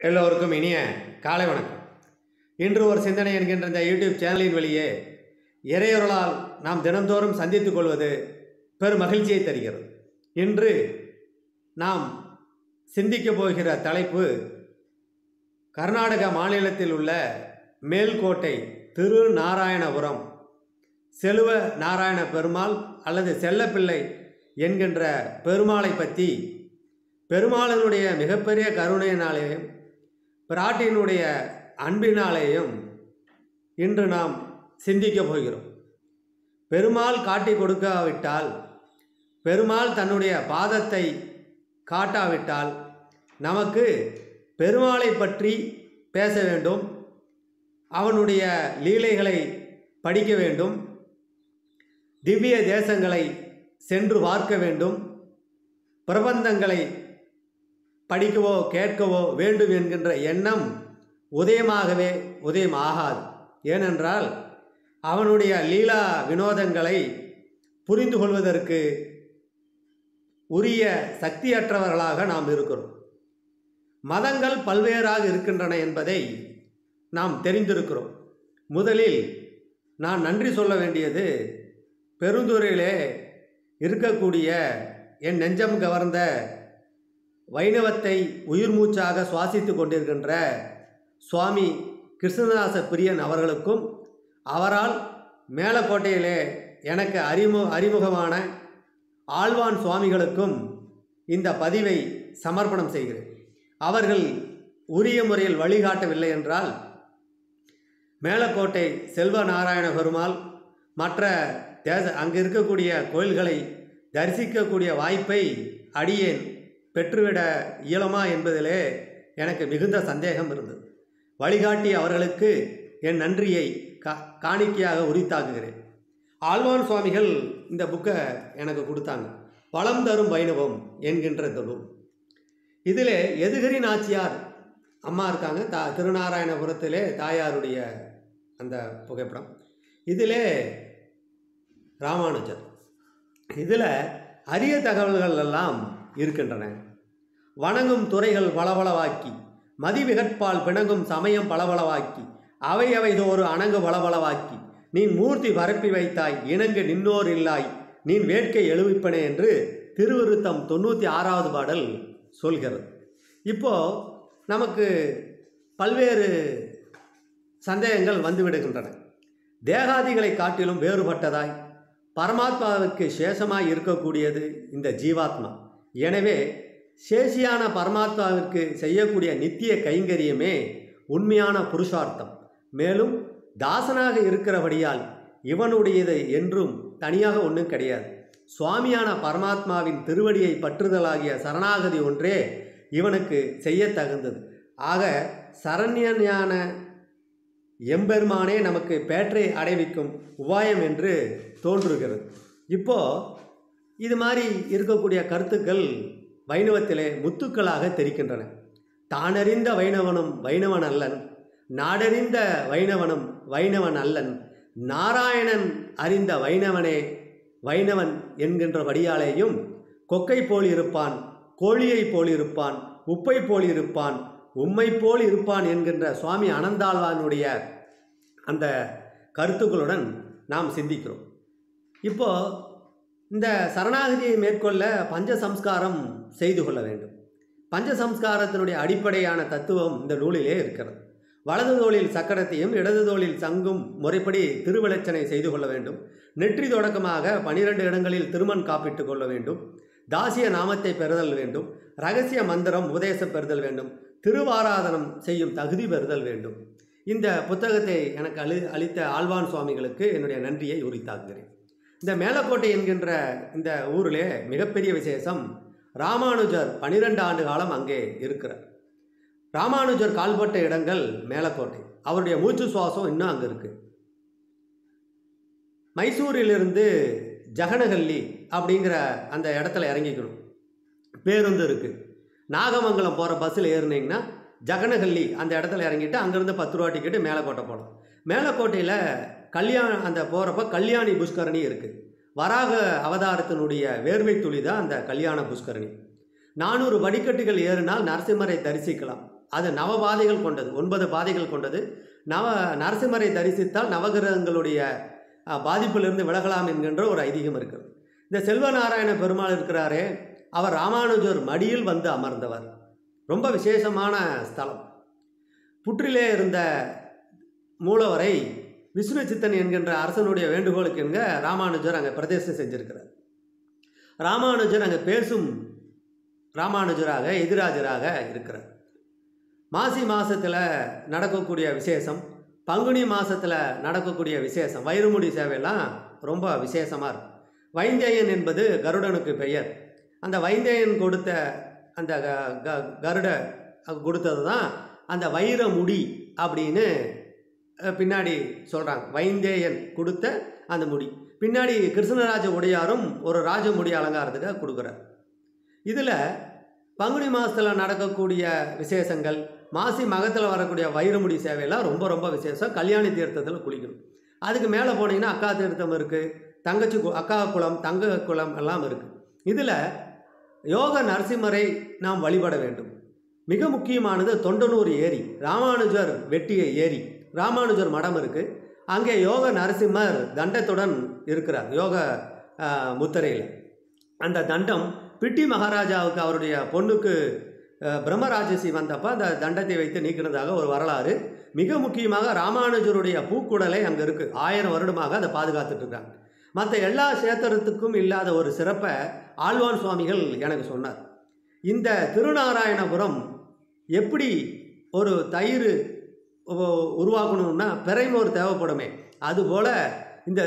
எல்லோருக்கும் இனிய காலை வணக்கம் இன்று ஒரு சிந்தனை என்கின்ற இந்த யூடியூப் சேனலின் வழியே இறையொருளால் நாம் தினந்தோறும் சந்தித்துக் கொள்வது பெரும் மகிழ்ச்சியை தருகிறது இன்று நாம் சிந்திக்கப் போகிற தலைப்பு கர்நாடக மாநிலத்தில் உள்ள மேல்கோட்டை திருநாராயணபுரம் செல்வ நாராயண பெருமாள் அல்லது செல்லப்பிள்ளை என்கின்ற பெருமாளை பற்றி பெருமாளனுடைய மிகப்பெரிய கருணையினாலேயும் பிராட்டியினுடைய அன்பினாலேயும் இன்று நாம் சிந்திக்கப் போகிறோம் பெருமாள் காட்டி கொடுக்காவிட்டால் பெருமாள் தன்னுடைய பாதத்தை காட்டாவிட்டால் நமக்கு பெருமாளை பற்றி பேச வேண்டும் அவனுடைய லீலைகளை படிக்க வேண்டும் திவ்ய தேசங்களை சென்று பார்க்க வேண்டும் பிரபந்தங்களை படிக்கவோ கேட்கவோ வேண்டும் என்கின்ற எண்ணம் உதயமாகவே உதயம் ஆகாது ஏனென்றால் அவனுடைய லீலா வினோதங்களை புரிந்து கொள்வதற்கு உரிய சக்தியற்றவர்களாக நாம் இருக்கிறோம் மதங்கள் பல்வேறாக இருக்கின்றன என்பதை நாம் தெரிந்திருக்கிறோம் முதலில் நான் நன்றி சொல்ல வேண்டியது பெருந்துறையிலே இருக்கக்கூடிய என் நெஞ்சம் கவர்ந்த வைணவத்தை உயிர் மூச்சாக சுவாசித்து கொண்டிருக்கின்ற சுவாமி கிருஷ்ணதாச பிரியன் அவர்களுக்கும் அவரால் மேலக்கோட்டையிலே எனக்கு அறிமு அறிமுகமான ஆழ்வான் சுவாமிகளுக்கும் இந்த பதிவை சமர்ப்பணம் செய்கிறேன் அவர்கள் உரிய முறையில் வழிகாட்டவில்லை என்றால் மேலக்கோட்டை செல்வ நாராயண பெருமாள் மற்ற தேச அங்கு இருக்கக்கூடிய கோயில்களை தரிசிக்கக்கூடிய வாய்ப்பை அடியேன் பெற்றுவிட இயலுமா என்பதிலே எனக்கு மிகுந்த சந்தேகம் இருந்தது வழிகாட்டி அவர்களுக்கு என் நன்றியை கா காணிக்கையாக உரித்தாக்குகிறேன் ஆழ்வான் சுவாமிகள் இந்த புக்கை எனக்கு கொடுத்தாங்க வளம் தரும் வைணவம் என்கின்ற தொழும் இதில் எதுகரி நாச்சியார் அம்மா இருக்காங்க தா திருநாராயணபுரத்திலே தாயாருடைய அந்த புகைப்படம் இதிலே ராமானுஜர் இதில் அரிய தகவல்கள் எல்லாம் இருக்கின்றன வணங்கும் துறைகள் பளபளவாக்கி மதிவிகற்பால் பிணங்கும் சமயம் பளபளவாக்கி அவை அவை தோறு அணங்கு பளபளவாக்கி நீ மூர்த்தி பரப்பி வைத்தாய் இணங்கு நின்னோர் இல்லாய் நீ வேட்கை எழுவிப்பனே என்று திருவிருத்தம் தொண்ணூற்றி ஆறாவது பாடல் சொல்கிறது இப்போ நமக்கு பல்வேறு சந்தேகங்கள் வந்துவிடுகின்றன தேகாதிகளை காட்டிலும் வேறுபட்டதாய் பரமாத்மாவிற்கு சேஷமாய் இருக்கக்கூடியது இந்த ஜீவாத்மா எனவே சேஷியான பரமாத்மாவிற்கு செய்யக்கூடிய நித்திய கைங்கரியமே உண்மையான புருஷார்த்தம் மேலும் தாசனாக இருக்கிறபடியால் இவனுடையது என்றும் தனியாக ஒன்றும் கிடையாது சுவாமியான பரமாத்மாவின் திருவடியை பற்றுதலாகிய சரணாகதி ஒன்றே இவனுக்கு செய்ய தகுந்தது ஆக சரண்யஞான எம்பெருமானே நமக்கு பேற்றை அடைவிக்கும் உபாயம் என்று தோன்றுகிறது இப்போ இது மாதிரி இருக்கக்கூடிய கருத்துக்கள் வைணவத்திலே முத்துக்களாக தெரிக்கின்றன தானறிந்த வைணவனும் வைணவன் அல்லன் நாடறிந்த வைணவனும் வைணவன் அல்லன் நாராயணன் அறிந்த வைணவனே வைணவன் என்கின்றபடியாலேயும் கொக்கை போல் இருப்பான் கோழியை போல் இருப்பான் உப்பை போல் இருப்பான் உம்மை போல் இருப்பான் என்கின்ற சுவாமி அனந்தாழ்வானுடைய அந்த கருத்துக்களுடன் நாம் சிந்திக்கிறோம் இப்போ இந்த சரணாகதியை மேற்கொள்ள பஞ்ச சம்ஸ்காரம் செய்து கொள்ள வேண்டும் பஞ்ச சம்ஸ்காரத்தினுடைய அடிப்படையான தத்துவம் இந்த நூலிலே இருக்கிறது வலது தோளில் சக்கரத்தையும் இடது தோளில் சங்கும் முறைப்படி திருவிளச்சனை செய்து கொள்ள வேண்டும் நெற்றி தொடக்கமாக பனிரெண்டு இடங்களில் திருமண் காப்பிட்டு கொள்ள வேண்டும் தாசிய நாமத்தை பெறுதல் வேண்டும் ரகசிய மந்திரம் உபதேசம் பெறுதல் வேண்டும் திருவாராதனம் செய்யும் தகுதி பெறுதல் வேண்டும் இந்த புத்தகத்தை எனக்கு அளி அளித்த ஆழ்வான் சுவாமிகளுக்கு என்னுடைய நன்றியை உரித்தாக்குகிறேன் இந்த மேலக்கோட்டை என்கின்ற இந்த ஊரிலே மிகப்பெரிய விசேஷம் ராமானுஜர் பனிரெண்டு ஆண்டு காலம் அங்கே இருக்கிறார் ராமானுஜர் கால்பட்ட இடங்கள் மேலக்கோட்டை அவருடைய மூச்சு சுவாசம் இன்னும் அங்கே இருக்கு மைசூரிலிருந்து ஜகனகல்லி அப்படிங்கிற அந்த இடத்துல இறங்கிக்கணும் பேருந்து இருக்குது நாகமங்கலம் போகிற பஸ்ஸில் ஏறினீங்கன்னா ஜகனகல்லி அந்த இடத்துல இறங்கிட்டு அங்கேருந்து பத்து ரூபா டிக்கெட்டு மேலக்கோட்டை போகலாம் மேலக்கோட்டையில் கல்யாண அந்த போகிறப்ப கல்யாணி புஷ்கரணி இருக்குது வராக அவதாரத்தினுடைய வேர்வை துளி தான் அந்த கல்யாண புஷ்கரணி நானூறு வடிக்கட்டுகள் ஏறினால் நரசிம்மரை தரிசிக்கலாம் அது நவ பாதைகள் கொண்டது ஒன்பது பாதைகள் கொண்டது நவ நரசிம்மரை தரிசித்தால் நவகிரகங்களுடைய அஹ், பாதிப்பிலிருந்து விலகலாம் என்கின்ற ஒரு ஐதீகம் இருக்கிறது இந்த செல்வநாராயண பெருமாள் இருக்கிறாரே அவர் ராமானுஜர் மடியில் வந்து அமர்ந்தவர் ரொம்ப விசேஷமான ஸ்தலம் புற்றிலே இருந்த மூலவரை விஷ்ணு சித்தன் என்கின்ற அரசனுடைய வேண்டுகோளுக்கு என்க ராமானுஜர் அங்கே பிரதேசம் செஞ்சிருக்கிறார் ராமானுஜர் அங்கே பேசும் ராமானுஜராக எதிராஜராக இருக்கிறார் மாசி மாசத்துல நடக்கக்கூடிய விசேஷம் பங்குனி மாசத்துல நடக்கக்கூடிய விசேஷம் வைரமுடி சேவையெல்லாம் ரொம்ப விசேஷமாக இருக்கும் வைந்தேயன் என்பது கருடனுக்கு பெயர் அந்த வைந்தேயன் கொடுத்த அந்த க- க- கருட கொடுத்தது தான் அந்த வைரமுடி அப்படின்னு அஹ், பின்னாடி சொல்கிறாங்க வைந்தேயன் கொடுத்த அந்த முடி பின்னாடி கிருஷ்ணராஜ உடையாரும் ஒரு ராஜமுடி அலங்காரத்துக்கு கொடுக்குறார் இதில் பங்குனி மாதத்தில் நடக்கக்கூடிய விசேஷங்கள் மாசி மகத்தில் வரக்கூடிய வைரமுடி சேவையெல்லாம் ரொம்ப ரொம்ப விசேஷம் கல்யாணி தீர்த்தத்தில் குளிக்கணும் அதுக்கு மேலே போனீங்கன்னா அக்கா தீர்த்தம் இருக்குது தங்கச்சி கு- அக்கா குளம் தங்க குளம் எல்லாம் இருக்குது இதில் யோக நரசிம்மரை நாம் வழிபட வேண்டும் மிக முக்கியமானது தொண்டனூர் ஏரி ராமானுஜர் வெட்டிய ஏரி ராமானுஜர் மடம் இருக்குது அங்கே யோக நரசிம்மர் தண்டத்துடன் இருக்கிறார் யோக முத்திரையில் அந்த தண்டம் பிட்டி மகாராஜாவுக்கு அவருடைய பொண்ணுக்கு அஹ், பிரம்மராஜசி வந்தப்போ அந்த தண்டத்தை வைத்து நீக்கினதாக ஒரு வரலாறு மிக முக்கியமாக ராமானுஜருடைய பூக்குடலை அங்கே இருக்குது ஆயிரம் வருடமாக அதை பாதுகாத்துட்டு இருக்காங்க மற்ற எல்லா சேத்திரத்துக்கும் இல்லாத ஒரு சிறப்பை ஆழ்வான் சுவாமிகள் எனக்கு சொன்னார் இந்த திருநாராயணபுரம் எப்படி ஒரு தயிர் உ- உருவாக்கணும்னா பிறைமோர் தேவைப்படுமே அதுபோல் இந்த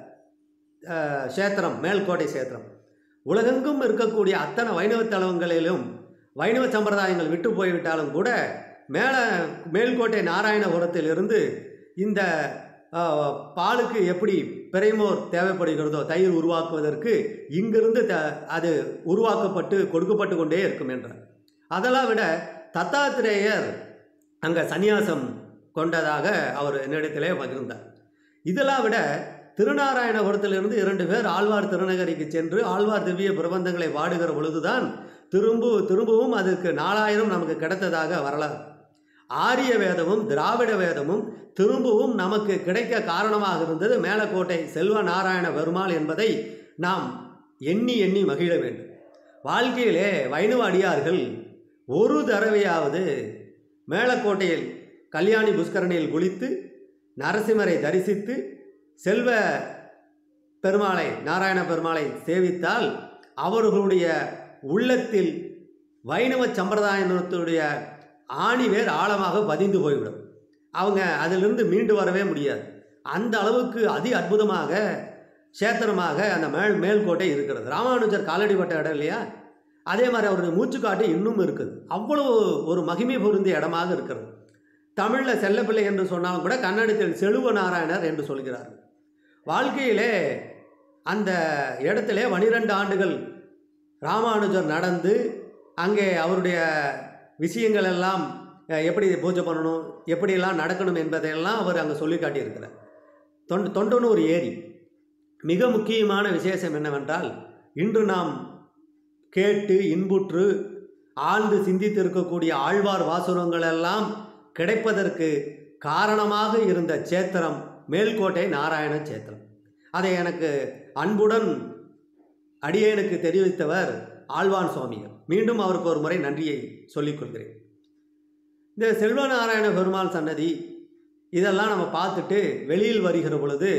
அஹ், சேத்திரம் மேல்கோட்டை சேத்திரம் உலகெங்கும் இருக்கக்கூடிய அத்தனை வைணவ தலங்களிலும் வைணவ சம்பிரதாயங்கள் விட்டு போய்விட்டாலும் கூட மேலே மேல்கோட்டை நாராயணபுரத்திலிருந்து இந்த அஹ், பாலுக்கு எப்படி பிறைமோர் தேவைப்படுகிறதோ தயிர் உருவாக்குவதற்கு இங்கிருந்து த அது உருவாக்கப்பட்டு கொடுக்கப்பட்டு கொண்டே இருக்கும் என்றார் அதெல்லாம் விட தத்தாத்திரேயர் அங்கே சந்நியாசம் கொண்டதாக அவர் என்னிடத்திலே பகிர்ந்தார் இதெல்லாம் விட திருநாராயணபுரத்திலிருந்து இரண்டு பேர் ஆழ்வார் திருநகரிக்கு சென்று ஆழ்வார் திவ்ய பிரபந்தங்களை பாடுகிற பொழுதுதான் திரும்ப திரும்பவும் அதுக்கு நாலாயிரம் நமக்கு கிடைத்ததாக வரலாறு ஆரிய வேதமும் திராவிட வேதமும் திரும்பவும் நமக்கு கிடைக்க காரணமாக இருந்தது மேலக்கோட்டை செல்வ நாராயண பெருமாள் என்பதை நாம் எண்ணி எண்ணி மகிழ வேண்டும் வாழ்க்கையிலே வைணவ அடியார்கள் ஒரு தடவையாவது மேலக்கோட்டையில் கல்யாணி புஷ்கரணியில் குளித்து நரசிம்மரை தரிசித்து செல்வ பெருமாளை நாராயண பெருமாளை சேவித்தால் அவர்களுடைய உள்ளத்தில் வைணவ சம்பிரதாயத்தினுடைய ஆணிவேர் ஆழமாக பதிந்து போய்விடும் அவங்க அதிலிருந்து மீண்டு வரவே முடியாது அந்த அளவுக்கு அதி அற்புதமாக சேத்திரமாக அந்த மேல் மேல்கோட்டை இருக்கிறது ராமானுஜர் காலடிப்பட்ட இடம் இல்லையா அதே மாதிரி அவருடைய மூச்சுக்காட்டு இன்னும் இருக்குது அவ்வளவு ஒரு மகிமை பொருந்திய இடமாக இருக்கிறது தமிழில் செல்லப்பிள்ளை என்று சொன்னாலும் கூட கன்னடத்தில் செழுவ நாராயணர் என்று சொல்கிறார்கள் வாழ்க்கையிலே அந்த இடத்திலே பனிரெண்டு ஆண்டுகள் ராமானுஜர் நடந்து அங்கே அவருடைய விஷயங்கள் எல்லாம் அஹ், எப்படி பூஜை பண்ணணும் எப்படியெல்லாம் நடக்கணும் என்பதையெல்லாம் அவர் அங்கே சொல்லி காட்டியிருக்கிறார் தொண்டு தொண்டனூர் ஏரி மிக முக்கியமான விசேஷம் என்னவென்றால் இன்று நாம் கேட்டு இன்புற்று ஆழ்ந்து சிந்தித்திருக்கக்கூடிய ஆழ்வார் வாசுரங்கள் எல்லாம் கிடைப்பதற்கு காரணமாக இருந்த சேத்திரம் மேல்கோட்டை நாராயண சேத்திரம் அதை எனக்கு அன்புடன் அடியேனுக்கு தெரிவித்தவர் ஆழ்வான் சுவாமிகள் மீண்டும் அவருக்கு ஒரு முறை நன்றியை சொல்லிக் கொள்கிறேன் இந்த செல்வநாராயண பெருமாள் சன்னதி இதெல்லாம் நம்ம பார்த்துட்டு வெளியில் வருகிற பொழுது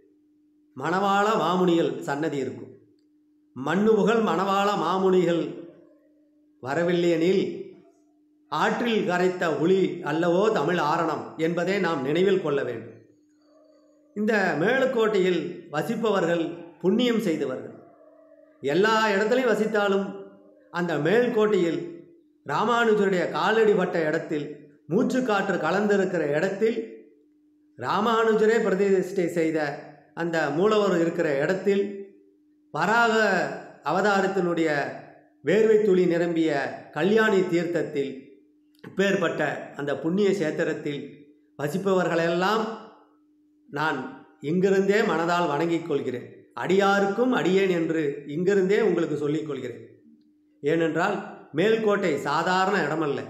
மணவாள மாமுனிகள் சன்னதி இருக்கும் மண்ணுபுகழ் மணவாள மாமுனிகள் வரவில்லையெனில் ஆற்றில் கரைத்த ஒளி அல்லவோ தமிழ் ஆரணம் என்பதை நாம் நினைவில் கொள்ள வேண்டும் இந்த மேலுக்கோட்டையில் வசிப்பவர்கள் புண்ணியம் செய்தவர்கள் எல்லா இடத்துலையும் வசித்தாலும் அந்த மேல்கோட்டையில் ராமானுஜருடைய காலடி பட்ட இடத்தில் மூச்சுக்காற்று கலந்திருக்கிற இடத்தில் ராமானுஜரே பிரதிஷ்டை செய்த அந்த மூலவர் இருக்கிற இடத்தில் வராக அவதாரத்தினுடைய வேர்வை துளி நிரம்பிய கல்யாணி தீர்த்தத்தில் இப்பேற்பட்ட அந்த புண்ணிய சேத்திரத்தில் வசிப்பவர்களெல்லாம் நான் இங்கிருந்தே மனதால் வணங்கிக் கொள்கிறேன் அடியாருக்கும் அடியேன் என்று இங்கிருந்தே உங்களுக்கு சொல்லிக் கொள்கிறேன் ஏனென்றால் மேல்கோட்டை சாதாரண இடமல்ல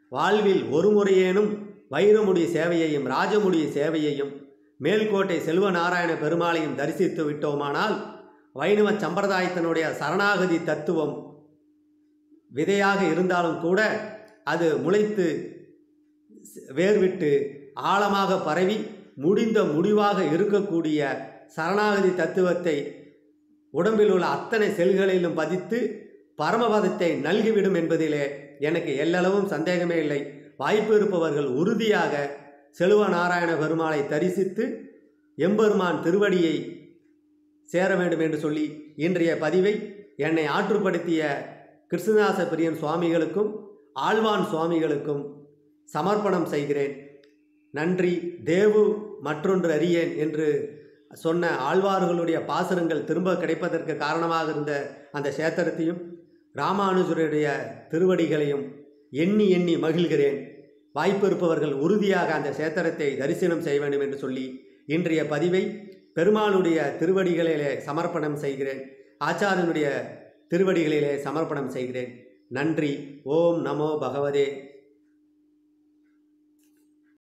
வாழ்வில் ஒரு முறையேனும் வைரமுடி சேவையையும் ராஜமுடி சேவையையும் மேல்கோட்டை செல்வ நாராயண பெருமாளையும் தரிசித்து விட்டோமானால் வைணவ சம்பிரதாயத்தினுடைய சரணாகதி தத்துவம் விதையாக இருந்தாலும் கூட அது முளைத்து வேர்விட்டு ஆழமாக பரவி முடிந்த முடிவாக இருக்கக்கூடிய சரணாகதி தத்துவத்தை உடம்பில் உள்ள அத்தனை செல்களிலும் பதித்து பரமபதத்தை நல்கிவிடும் என்பதிலே எனக்கு எல்லளவும் சந்தேகமே இல்லை வாய்ப்பு இருப்பவர்கள் உறுதியாக செலுவ நாராயண பெருமாளை தரிசித்து எம்பெருமான் திருவடியை சேர வேண்டும் என்று சொல்லி இன்றைய பதிவை என்னை ஆற்றுப்படுத்திய கிருஷ்ணதாச பிரியன் சுவாமிகளுக்கும் ஆழ்வான் சுவாமிகளுக்கும் சமர்ப்பணம் செய்கிறேன் நன்றி தேவு மற்றொன்று அறியேன் என்று சொன்ன ஆழ்வார்களுடைய பாசுரங்கள் திரும்ப கிடைப்பதற்கு காரணமாக இருந்த அந்த சேத்திரத்தையும் ராமானுஜருடைய திருவடிகளையும் எண்ணி எண்ணி மகிழ்கிறேன் வாய்ப்பு இருப்பவர்கள் உறுதியாக அந்த சேத்திரத்தை தரிசனம் செய்ய வேண்டும் என்று சொல்லி இன்றைய பதிவை பெருமாளுடைய திருவடிகளிலே சமர்ப்பணம் செய்கிறேன் ஆச்சாரியனுடைய திருவடிகளிலே சமர்ப்பணம் செய்கிறேன் நன்றி ஓம் நமோ பகவதே